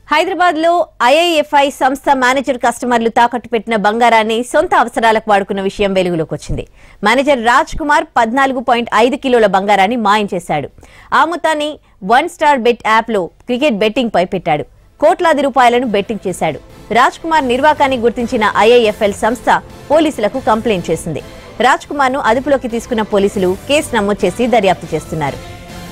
హైదరాబాద్ లో ఐఐఎఫ్ఐ సంస్థ మేనేజర్ కస్టమర్లు తాకట్టు పెట్టిన బంగారాన్ని సొంత అవసరాలకు వాడుకున్న విషయం వెలుగులోకి వచ్చింది మేనేజర్ రాజ్ కుమార్ పద్నాలుగు పాయింట్ ఐదు కిలోల బంగారాన్ని మాయం చేశాడు ఆ మొత్తాన్ని వన్ స్టార్ బెట్ యాప్ లో క్రికెట్ బెట్టింగ్ పై పెట్టాడు కోట్లాది రూపాయలను బెట్టింగ్ చేశాడు రాజ్ కుమార్ నిర్వాకాన్ని గుర్తించిన ఐఐఎఫ్ఎల్ సంస్థ పోలీసులకు కంప్లైంట్ చేసింది రాజ్ కుమార్ ను అదుపులోకి తీసుకున్న పోలీసులు కేసు నమోదు చేసి దర్యాప్తు చేస్తున్నారు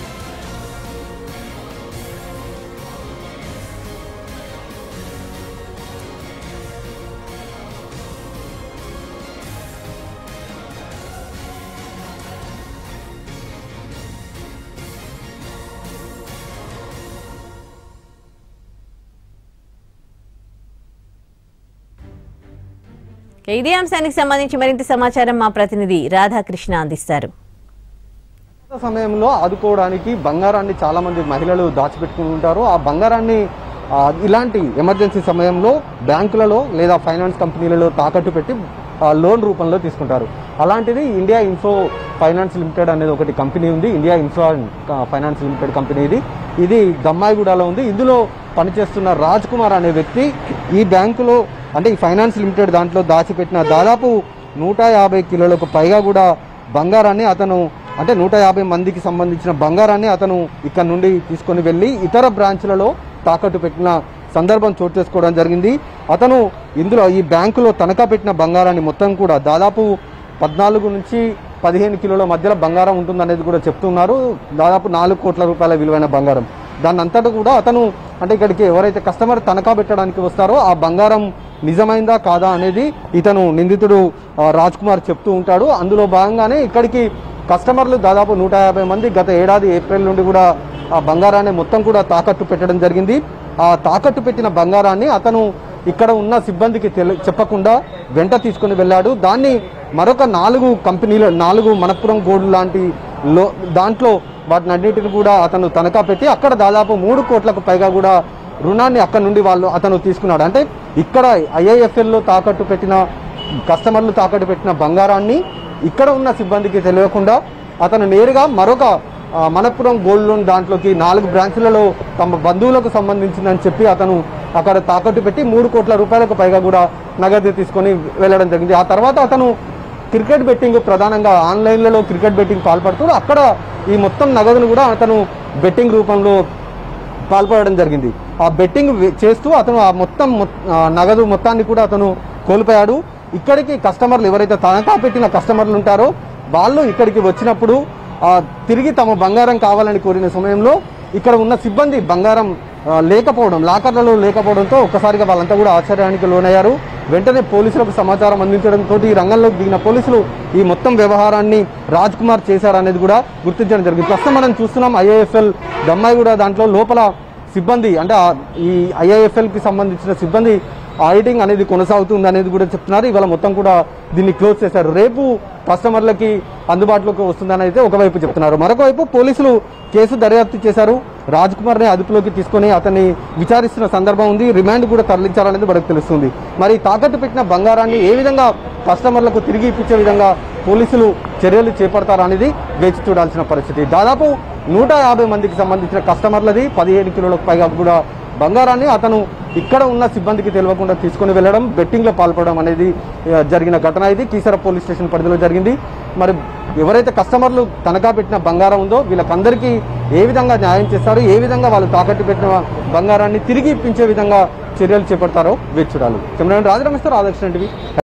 ఇదే అంశానికి సంబంధించి మరింత సమాచారం మా ప్రతినిధి రాధాకృష్ణ అందిస్తారు కొత్త సమయంలో ఆదుకోవడానికి బంగారాన్ని చాలా మంది మహిళలు దాచిపెట్టుకుని ఉంటారు ఆ బంగారాన్ని ఆ, ఇలాంటి ఎమర్జెన్సీ సమయంలో బ్యాంకులలో లేదా ఫైనాన్స్ కంపెనీలలో తాకట్టు పెట్టి ఆ, లోన్ రూపంలో తీసుకుంటారు అలాంటిది ఇండియా ఇన్ఫో ఫైనాన్స్ లిమిటెడ్ అనేది ఒకటి కంపెనీ ఉంది ఇండియా ఇన్ఫో ఆ, ఫైనాన్స్ లిమిటెడ్ కంపెనీ ఇది ఇది గమ్మాయిగూడలో ఉంది ఇందులో పనిచేస్తున్న రాజ్ కుమార్ అనే వ్యక్తి ఈ బ్యాంకులో అంటే ఈ ఫైనాన్స్ లిమిటెడ్ దాంట్లో దాచిపెట్టిన దాదాపు నూట యాభై కిలోలకు పైగా కూడా బంగారాన్ని అతను అంటే నూట యాభై మందికి సంబంధించిన బంగారాన్ని అతను ఇక్కడ నుండి తీసుకొని వెళ్ళి ఇతర బ్రాంచ్లలో తాకట్టు పెట్టిన సందర్భం చోటు చేసుకోవడం జరిగింది అతను ఇందులో ఈ బ్యాంకులో తనఖా పెట్టిన బంగారాన్ని మొత్తం కూడా దాదాపు పద్నాలుగు నుంచి పదిహేను కిలోల మధ్యలో బంగారం ఉంటుందనేది కూడా చెప్తున్నారు దాదాపు నాలుగు కోట్ల రూపాయల విలువైన బంగారం దాన్ని అంతటా కూడా అతను అంటే ఇక్కడికి ఎవరైతే కస్టమర్ తనఖా పెట్టడానికి వస్తారో ఆ బంగారం నిజమైందా కాదా అనేది ఇతను నిందితుడు ఆ, రాజ్ కుమార్ చెప్తూ ఉంటాడు అందులో భాగంగానే ఇక్కడికి కస్టమర్లు దాదాపు నూట యాభై మంది గత ఏడాది ఏప్రిల్ నుండి కూడా ఆ బంగారాన్ని మొత్తం కూడా తాకట్టు పెట్టడం జరిగింది ఆ తాకట్టు పెట్టిన బంగారాన్ని అతను ఇక్కడ ఉన్న సిబ్బందికి తెలి చెప్పకుండా వెంట తీసుకుని వెళ్ళాడు దాన్ని మరొక నాలుగు కంపెనీలు నాలుగు మనపురం గోల్డ్ లాంటి లో దాంట్లో వాటిని అన్నిటిని కూడా అతను తనఖా పెట్టి అక్కడ దాదాపు మూడు కోట్లకు పైగా కూడా రుణాన్ని అక్కడ నుండి వాళ్ళు అతను తీసుకున్నాడు అంటే ఇక్కడ ఐఐఎఫ్ఎల్లో తాకట్టు పెట్టిన కస్టమర్లు తాకట్టు పెట్టిన బంగారాన్ని ఇక్కడ ఉన్న సిబ్బందికి తెలియకుండా అతను నేరుగా మరొక ఆ, మనపురం గోల్డ్ లోన్ దాంట్లోకి నాలుగు బ్రాంచ్లలో తమ బంధువులకు సంబంధించిందని చెప్పి అతను అక్కడ తాకట్టు పెట్టి మూడు కోట్ల రూపాయలకు పైగా కూడా నగదు తీసుకొని వెళ్ళడం జరిగింది ఆ తర్వాత అతను క్రికెట్ బెట్టింగ్ ప్రధానంగా ఆన్లైన్లలో క్రికెట్ బెట్టింగ్ పాల్పడుతూ అక్కడ ఈ మొత్తం నగదును కూడా అతను బెట్టింగ్ రూపంలో పాల్పడడం జరిగింది ఆ బెట్టింగ్ వే- చేస్తూ అతను ఆ మొత్తం మొ- ఆ నగదు మొత్తాన్ని కూడా అతను కోల్పోయాడు ఇక్కడికి కస్టమర్లు ఎవరైతే తనఖా పెట్టిన కస్టమర్లు ఉంటారో వాళ్ళు ఇక్కడికి వచ్చినప్పుడు ఆ, తిరిగి తమ బంగారం కావాలని కోరిన సమయంలో ఇక్కడ ఉన్న సిబ్బంది బంగారం ఆ, లేకపోవడం లాకర్లలో లేకపోవడంతో ఒక్కసారిగా వాళ్ళంతా కూడా ఆశ్చర్యానికి లోనయ్యారు వెంటనే పోలీసులకు సమాచారం అందించడంతో ఈ రంగంలోకి దిగిన పోలీసులు ఈ మొత్తం వ్యవహారాన్ని రాజ్ కుమార్ చేశారనేది కూడా గుర్తించడం జరిగింది ప్రస్తుతం మనం చూస్తున్నాం ఐఏఎఫ్ఎల్ దమ్మాయి కూడా దాంట్లో లోపల సిబ్బంది అంటే ఆ ఈ ఐఐఎఫ్ఎల్ కి సంబంధించిన సిబ్బంది ఆడిటింగ్ అనేది కొనసాగుతుంది అనేది కూడా చెప్తున్నారు ఇవాళ మొత్తం కూడా దీన్ని క్లోజ్ చేశారు రేపు కస్టమర్లకి అందుబాటులోకి వస్తుందని అయితే ఒకవైపు చెప్తున్నారు మరొక వైపు పోలీసులు కేసు దర్యాప్తు చేశారు రాజ్ కుమార్ ని అదుపులోకి తీసుకొని అతన్ని విచారిస్తున్న సందర్భం ఉంది రిమాండ్ కూడా తరలించాలనేది మనకు తెలుస్తుంది మరి తాకట్టు పెట్టిన బంగారాన్ని ఏ విధంగా కస్టమర్లకు తిరిగి ఇప్పించే విధంగా పోలీసులు చర్యలు చేపడతారనేది వేచి చూడాల్సిన పరిస్థితి దాదాపు నూట యాభై మందికి సంబంధించిన కస్టమర్లది పదిహేను కిలోలకు పైగా కూడా బంగారాన్ని అతను ఇక్కడ ఉన్న సిబ్బందికి తెలియకుండా తీసుకొని వెళ్ళడం బెట్టింగ్లో పాల్పడడం అనేది ఆ, జరిగిన ఘటన ఇది కీసర పోలీస్ స్టేషన్ పరిధిలో జరిగింది మరి ఎవరైతే కస్టమర్లు తనఖా పెట్టిన బంగారం ఉందో వీళ్ళకందరికీ ఏ విధంగా న్యాయం చేస్తారు ఏ విధంగా వాళ్ళు తాకట్టు పెట్టిన బంగారాన్ని తిరిగి ఇప్పించే విధంగా చర్యలు చేపడతారో వేచి చూడాలి కెమెరా రాజరమేశ్వర ఆదర్శ్ టీవీ